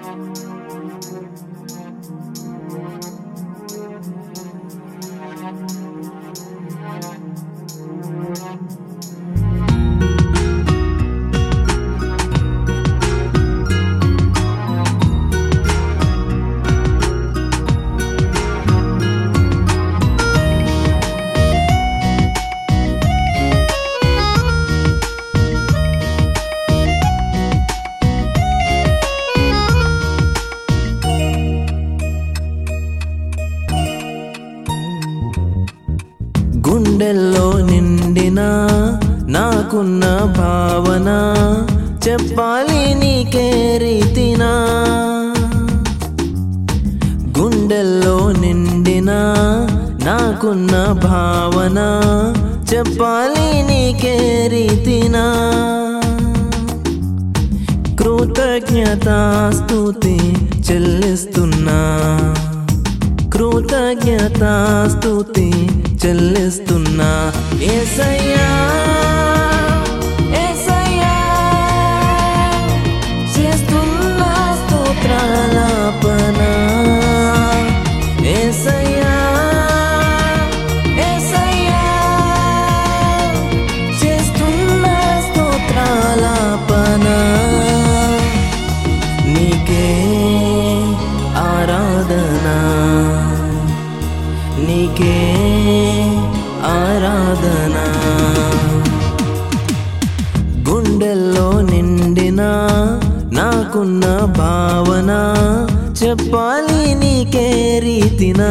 గుండెల్లో నిండిన నాకున్న భావన చెప్పాలి నీకే రీతినా గుండెల్లో నిండిన నాకున్న భావన చెప్పాలి నీకే రీతినా కృతజ్ఞతాస్తుతి చెల్లిస్తున్నా కృతజ్ఞతాస్తుతి చెల్లిస్తున్నా ఏసయ్యా ఏసయ్యా చేస్తున్నా స్తోత్రాలాపన ఏసయ్యా ఏసయ్యా చేస్తున్నా స్తోత్రాలాపన నీకే ఆరాధన నీకే ఆరాధన గుండెల్లో నిండిన నాకున్న భావన చెప్పాలి నీకే రీతినా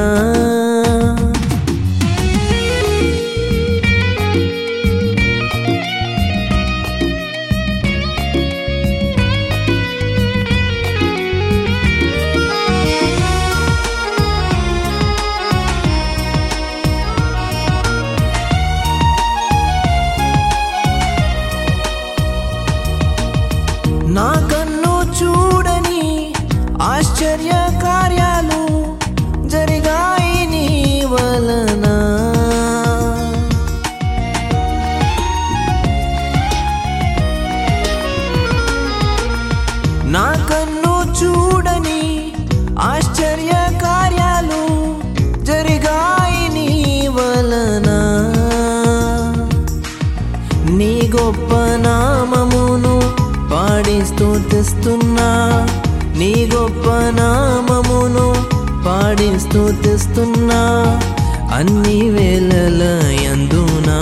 నా కన్ను చూడని ఆశ్చర్య కార్యాలు జరిగాయి నీ వలన నా కన్ను చూడని ఆశ్చర్య కార్యాలు జరిగాయి నీ వలన నీ గొప్ప నామమును పాడి స్తుతిస్తున్నా నీ గొప్ప నామమును పాడి స్తుతిస్తున్నా అన్ని వేళల యందునా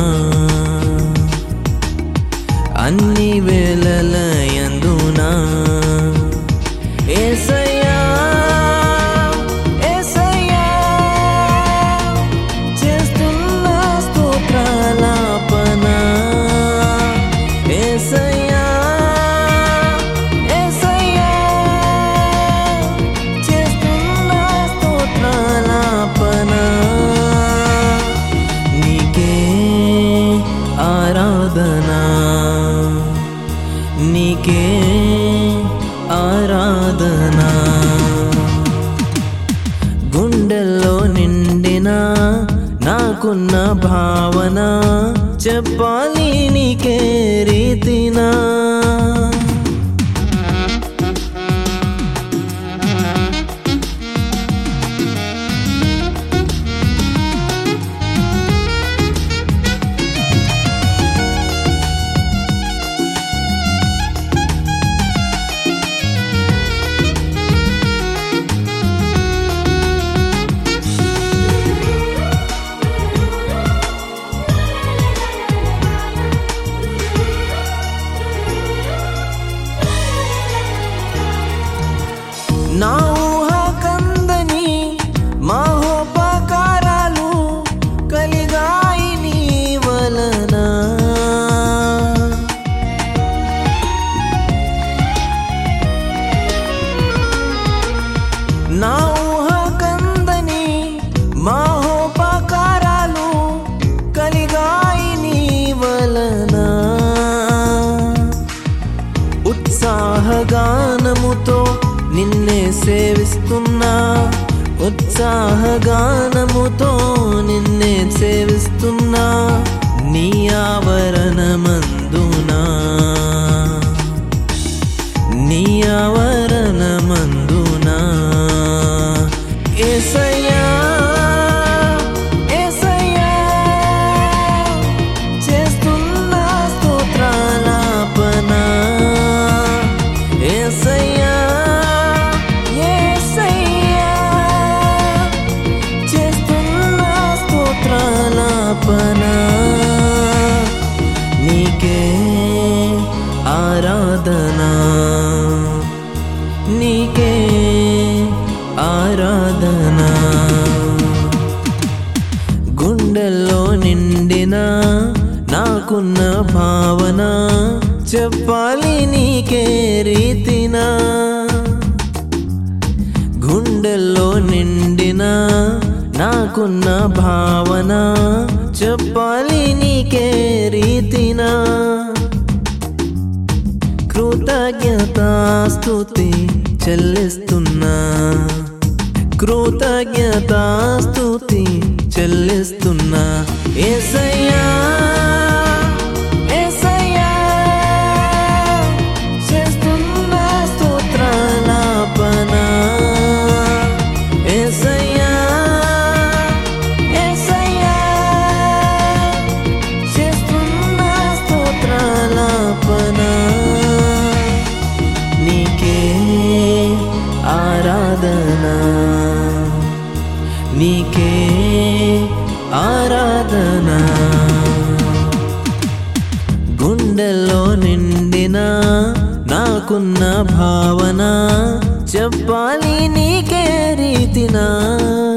అన్ని వేళల యందునా ఏసయ్యా ఏసయ్యా చేస్తున్న స్తోత్రాలాపన ఏసయ్యా ఏసయ్యా చేస్తున్న స్తోత్రాలాపన నీకే ఆరాధన నీకే ఆరాధన గుండెల్లో నిండిన నాకున్న భావన చెప్పాలి నీకే రీతినా నా ఊహ కందని మహోపకారాలు కలిగాయి నీ వలన నా ఊహ కందని మహోపకారాలు కలిగాయి నీ వలన ఉత్సాహగానముతో నిన్నే సేవిస్తున్నా ఉత్సాహగానముతో నిన్నే సేవిస్తున్నా నీ ఆవరణమందునా నీ ఆవరణమందునా నాకున్న భావన చెప్పాలి నీకే రీతినా కృతజ్ఞతాస్తుతి చెల్లిస్తున్నా కృతజ్ఞతాస్తుతి చెల్లిస్తున్నా ఏసయ్యా ఏసయ్యా చేస్తున్నా స్తోత్రాలాపన ఏసయ్యా ఏసయ్యా చేస్తున్నా స్తోత్రాలాపన నీకే ఆరాధన నీకే ఆరాధన గుండెల్లో నిండిన నాకున్న భావన చెప్పాలి నీకే రీతినా